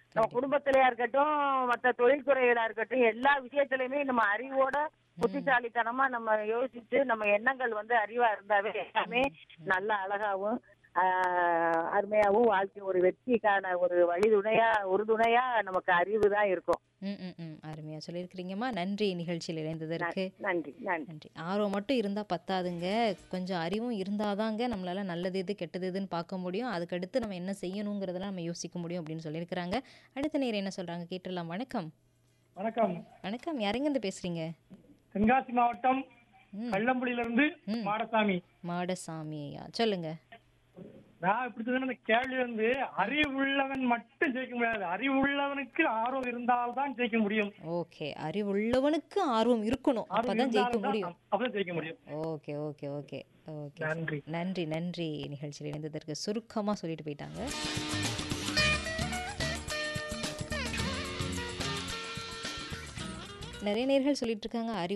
நம்ம குடும்பத்திலயா இருக்கட்டும் மத்த தொழில்துறைகளா இருக்கட்டும் எல்லா விஷயத்திலயுமே நம்ம அறிவோட புத்திசாலித்தனமா நம்ம யோசிச்சு நம்ம எண்ணங்கள் வந்து அறிவா இருந்தாவே எல்லாமே நல்ல அழகாவும் ஆஹ், அருமையாவும் வாழ்க்கை ஒரு வெற்றிக்கான ஒரு வழிதுணையா உறுதுணையா நமக்கு அறிவு தான் இருக்கும் ம் ம் ம் அருமையாக சொல்லியிருக்கிறீங்கம்மா நன்றி நிகழ்ச்சியில் இணைந்ததற்கு நன்றி நன்றி நன்றி ஆர்வம் மட்டும் இருந்தால் பத்தாதுங்க கொஞ்சம் அறிவும் இருந்தாதாங்க நம்மளால நல்லது எது கெட்டது எதுன்னு பார்க்க முடியும் அதுக்கடுத்து நம்ம என்ன செய்யணுங்கிறதெல்லாம் நம்ம யோசிக்க முடியும் அப்படின்னு சொல்லியிருக்கிறாங்க அடுத்த நேரம் என்ன சொல்கிறாங்க கேட்டுடலாம் வணக்கம் வணக்கம் வணக்கம் யாரெங்கேருந்து பேசுகிறீங்க தென்காசி மாவட்டம் ம். கள்ளம்புடியிலிருந்து ம். மாடசாமி மாடசாமி ஐயா சொல்லுங்க நான் இப்படி சொன்ன அந்த கேள்வி வந்து அறிவுள்ளவன் மட்டும் ஜெயிக்க முடியாது அறிவுள்ளவனுக்கு ஆர்வம் இருந்தால்தான் ஜெயிக்க முடியும் ஓகே அறிவுள்ளவனுக்கு ஆர்வம் இருக்கணும் ஆர்வம் அப்பதான் ஜெயிக்க இருந்தால்தான் முடியும் அப்பதான் ஜெயிக்க முடியும் ஓகே ஓகே ஓகே ஓகே நன்றி. நன்றி நன்றி நிகழ்ச்சியில் இணைந்ததற்கு சுருக்கமாக சொல்லிட்டு போயிட்டாங்க நிறைய நேர்கள் சொல்லிட்டு இருக்காங்க அறிவு